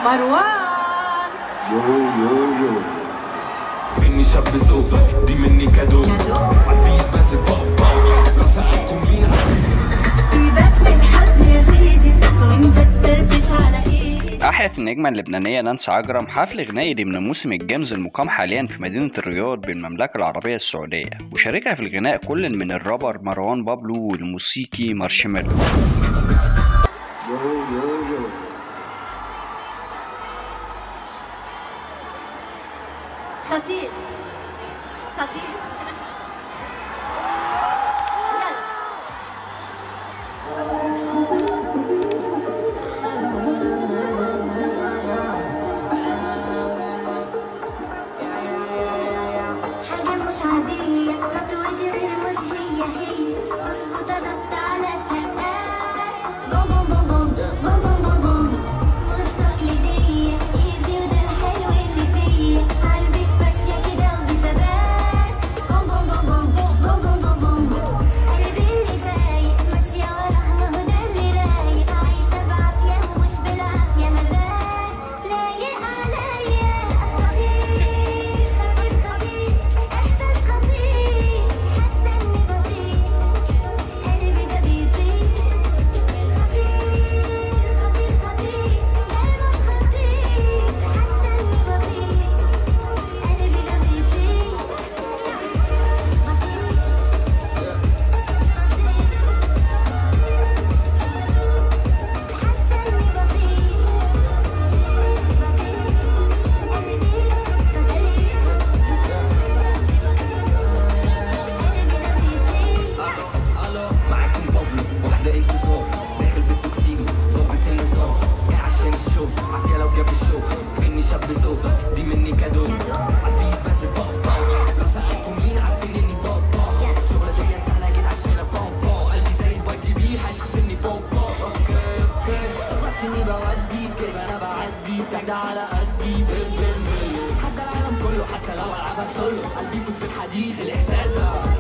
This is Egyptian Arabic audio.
مروان يو يو يو مني شاب زوز دي مني كادو عديت بنزل بوب بوب لو سألتوا مين سيبك من حزن يا سيدي وانت تفرفش على ايدي أحيت النجمة اللبنانية نانسي عجرم حفل غنائي ضمن موسم الجيمز المقام حاليا في مدينة الرياض بالمملكة العربية السعودية وشاركها في الغناء كل من الرابر مروان بابلو والموسيقي مارشميلو يو يو يو خطير خطير يلا حاجة مش عادية خطوتي غير مش هي هي مظبوطة ظبط على الدقات بوم بوم بوم بوم بوم بوم بوم مش تقليدية ايزي وده الحلو اللي فيا قلبك ماشية كده وبثبات بوم بوم بوم بوم بوم بوم بوم بوم قلبي اللي سايق ماشية وراه ما هو ده اللي رايق عايشة بعافية ومش بالعافية مزاج لايق عليا خطير خطير خطير احساس خطير حاسة اني بطير قلبي ده بيطير خطير خطير خطير قلبك خطير حاسة اني بطير قلبي ده بيطير حاسة اني بطير الو معاكم بابلو واحدة انت صوف داخل بالتوكسيدو ظبط النصاص جاي عشان الشوف عافية لو جاب الشوف مني شاب زوف دي مني كادو عديت بنزل بوب بوب لو سألتوا مين عارفين اني بوب بوب الشغلة دي سهلة جيت عشان بوب بوب قلبي زي الباي تي بي حاسس اني بوب بوب اوكي اوكي مستغربش اني بودي كيف انا بعدي بتاعي ده على قدي بيم بيم بيم حتى العالم كله حتى لو العبها سولو قلبي يفوت في الحديد الاحساس ده